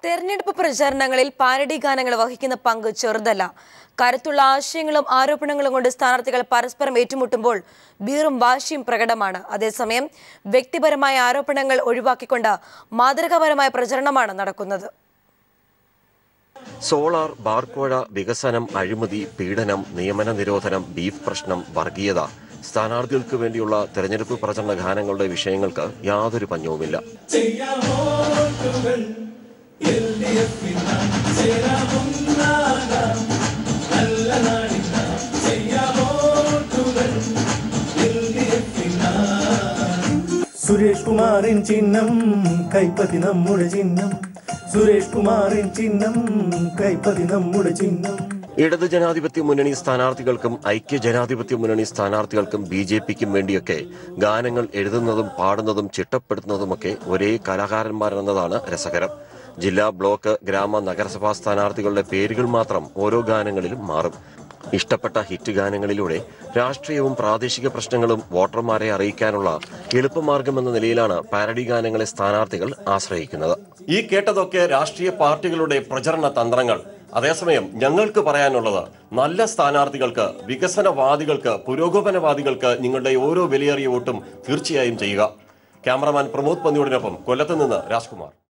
തെരഞ്ഞെടുപ്പ് പ്രചാരണങ്ങളിൽ പാരഡി ഗാനങ്ങൾ വഹിക്കുന്ന പങ്ക് ചെറുതല്ല കരുത്തുള്ള ആശയങ്ങളും ആരോപണങ്ങളും കൊണ്ട് സ്ഥാനാർത്ഥികൾ പരസ്പരം ഏറ്റുമുട്ടുമ്പോൾ വീറും വാശിയും പ്രകടമാണ് അതേസമയം വ്യക്തിപരമായ ആരോപണങ്ങൾ ഒഴിവാക്കിക്കൊണ്ട് മാതൃകാപരമായ പ്രചരണമാണ് നടക്കുന്നത് സോളാർ ബാർക്കോഴ വികസനം അഴിമതി പീഡനം നിയമന നിരോധനം ബീഫ് പ്രശ്നം വർഗീയത സ്ഥാനാർത്ഥികൾക്ക് വേണ്ടിയുള്ള തെരഞ്ഞെടുപ്പ് പ്രചരണ ഗാനങ്ങളുടെ വിഷയങ്ങൾക്ക് യാതൊരു പഞ്ഞവുമില്ല സുരേഷ് കുമാറിൻ ചിഹ്നം കൈപ്പതി നമ്മുടെ ചിഹ്നം സുരേഷ് കുമാറിൻ ചിഹ്നം കൈപ്പതി നമ്മുടെ ചിഹ്നം ഇടത് ജനാധിപത്യ മുന്നണി സ്ഥാനാർത്ഥികൾക്കും ഐക്യ ജനാധിപത്യ മുന്നണി സ്ഥാനാർത്ഥികൾക്കും ബി ജെ പിക്കും വേണ്ടിയൊക്കെ ഗാനങ്ങൾ എഴുതുന്നതും പാടുന്നതും ചിട്ടപ്പെടുത്തുന്നതുമൊക്കെ ഒരേ കലാകാരന്മാരെന്നതാണ് രസകരം ജില്ലാ ബ്ലോക്ക് ഗ്രാമ നഗരസഭാ സ്ഥാനാർത്ഥികളുടെ പേരുകൾ മാത്രം ഓരോ ഗാനങ്ങളിലും മാറും ഇഷ്ടപ്പെട്ട ഹിറ്റ് ഗാനങ്ങളിലൂടെ രാഷ്ട്രീയവും പ്രാദേശിക പ്രശ്നങ്ങളും വോട്ടർമാരെ അറിയിക്കാനുള്ള എളുപ്പമാർഗമെന്ന നിലയിലാണ് പാരഡി ഗാനങ്ങളെ സ്ഥാനാർത്ഥികൾ ആശ്രയിക്കുന്നത് ഈ കേട്ടതൊക്കെ രാഷ്ട്രീയ പാർട്ടികളുടെ പ്രചരണ തന്ത്രങ്ങൾ അതേസമയം ഞങ്ങൾക്ക് പറയാനുള്ളത് നല്ല സ്ഥാനാർത്ഥികൾക്ക് വികസനവാദികൾക്ക് പുരോഗമനവാദികൾക്ക് നിങ്ങളുടെ ഓരോ വിലയേറിയ വോട്ടും തീർച്ചയായും ചെയ്യുക ക്യാമറമാൻ പ്രമോദ് പന്നിയോടിനൊപ്പം കൊല്ലത്ത് നിന്ന് രാജ്കുമാർ